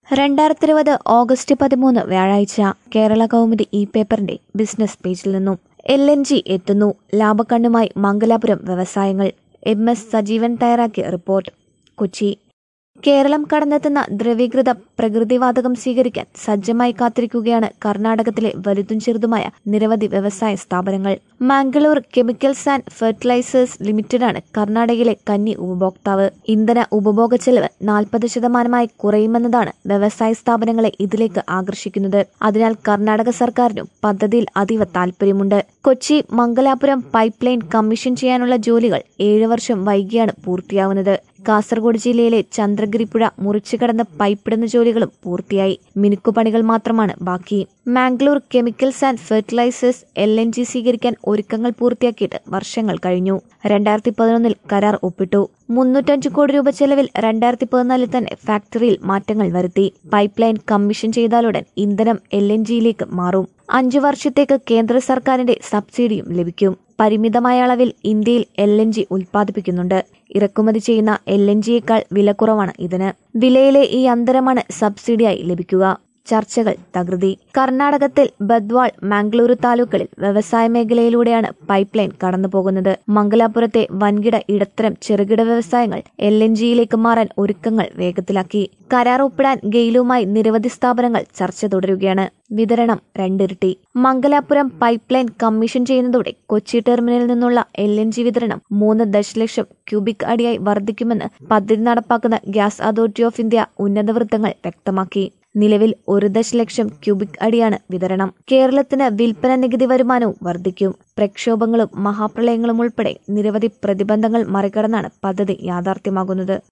രണ്ടായിരത്തി ഇരുപത് ഓഗസ്റ്റ് പതിമൂന്ന് വ്യാഴാഴ്ച കേരള കൗമുദി ഇ പേപ്പറിന്റെ ബിസിനസ് പേജിൽ നിന്നും എൽ എൻ ജി എത്തുന്നു ലാഭക്കണ്ണുമായി മംഗലാപുരം വ്യവസായങ്ങൾ എം എസ് സജീവൻ തയ്യാറാക്കിയ റിപ്പോർട്ട് കൊച്ചി കേരളം കടന്നെത്തുന്ന ദ്രവീകൃത പ്രകൃതിവാതകം സ്വീകരിക്കാൻ സജ്ജമായി കാത്തിരിക്കുകയാണ് കർണാടകത്തിലെ വലുതും ചെറുതുമായ നിരവധി വ്യവസായ സ്ഥാപനങ്ങൾ മാംഗ്ലൂർ കെമിക്കൽസ് ആൻഡ് ഫെർട്ടിലൈസേഴ്സ് ലിമിറ്റഡാണ് കർണാടകയിലെ കന്നി ഉപഭോക്താവ് ഇന്ധന ഉപഭോഗ ചെലവ് നാൽപ്പത് ശതമാനമായി കുറയുമെന്നതാണ് വ്യവസായ സ്ഥാപനങ്ങളെ ഇതിലേക്ക് ആകർഷിക്കുന്നത് അതിനാൽ കർണാടക സർക്കാരിനും പദ്ധതിയിൽ അതീവ താൽപര്യമുണ്ട് Kochi Mangalapuram pipeline commission ചെയ്യാനുള്ള ജോലികൾ ഏഴ് വർഷം വൈകിയാണ് പൂർത്തിയാവുന്നത് കാസർഗോഡ് ജില്ലയിലെ ചന്ദ്രഗിരിപ്പുഴ മുറിച്ചു കടന്ന പൈപ്പിടുന്ന ജോലികളും പൂർത്തിയായി മിനുക്കുപണികൾ മാത്രമാണ് ബാക്കി Mangalore chemicals and fertilizers L N G സ്വീകരിക്കാൻ ഒരുക്കങ്ങൾ പൂർത്തിയാക്കിയിട്ട് വർഷങ്ങൾ കഴിഞ്ഞു രണ്ടായിരത്തി പതിനൊന്നിൽ കരാർ ഒപ്പിട്ടു മുന്നൂറ്റഞ്ച് കോടി രൂപ ചെലവിൽ രണ്ടായിരത്തി പതിനാലിൽ തന്നെ ഫാക്ടറിയിൽ മാറ്റങ്ങൾ വരുത്തി പൈപ്പ് ലൈൻ കമ്മീഷൻ ചെയ്താലുടൻ ഇന്ധനം എൽ എൻ ജിയിലേക്ക് മാറും അഞ്ചു വർഷത്തേക്ക് കേന്ദ്ര സർക്കാരിന്റെ സബ്സിഡിയും ലഭിക്കും പരിമിതമായ അളവിൽ ഇന്ത്യയിൽ എൽ എൻ ജി ഉൽപ്പാദിപ്പിക്കുന്നുണ്ട് ഇറക്കുമതി ചെയ്യുന്ന എൽ എൻ ജിയേക്കാൾ വില കുറവാണ് ഇതിന് വിലയിലെ ഈ അന്തരമാണ് സബ്സിഡിയായി ലഭിക്കുക ചർച്ചകൾ തകൃതി കർണാടകത്തിൽ ബദ്വാൾ മാംഗ്ലൂരു താലൂക്കുകളിൽ വ്യവസായ മേഖലയിലൂടെയാണ് പൈപ്പ് ലൈൻ കടന്നുപോകുന്നത് മംഗലാപുരത്തെ വൻകിട ഇടത്തരം ചെറുകിട വ്യവസായങ്ങൾ എൽ എൻ ജിയിലേക്ക് മാറാൻ ഒരുക്കങ്ങൾ വേഗത്തിലാക്കി കരാർ ഒപ്പിടാൻ ഗെയിലുമായി നിരവധി സ്ഥാപനങ്ങൾ ചർച്ച തുടരുകയാണ് വിതരണം രണ്ടിരട്ടി മംഗലാപുരം പൈപ്പ് ലൈൻ കമ്മീഷൻ ചെയ്യുന്നതോടെ കൊച്ചി ടെർമിനലിൽ നിന്നുള്ള എൽ എൻ ജി വിതരണം മൂന്ന് ദശലക്ഷം ക്യൂബിക് അടിയായി വർദ്ധിക്കുമെന്ന് പദ്ധതി നടപ്പാക്കുന്ന ഗ്യാസ് അതോറിറ്റി ഓഫ് ഇന്ത്യ ഉന്നത വൃത്തങ്ങൾ വ്യക്തമാക്കി നിലവിൽ ഒരു ദശലക്ഷം ക്യൂബിക് അടിയാണ് വിതരണം കേരളത്തിന് വിൽപ്പന നികുതി വരുമാനവും വർദ്ധിക്കും പ്രക്ഷോഭങ്ങളും മഹാപ്രളയങ്ങളും ഉൾപ്പെടെ നിരവധി പ്രതിബന്ധങ്ങൾ മറികടന്നാണ് പദ്ധതി യാഥാർത്ഥ്യമാകുന്നത്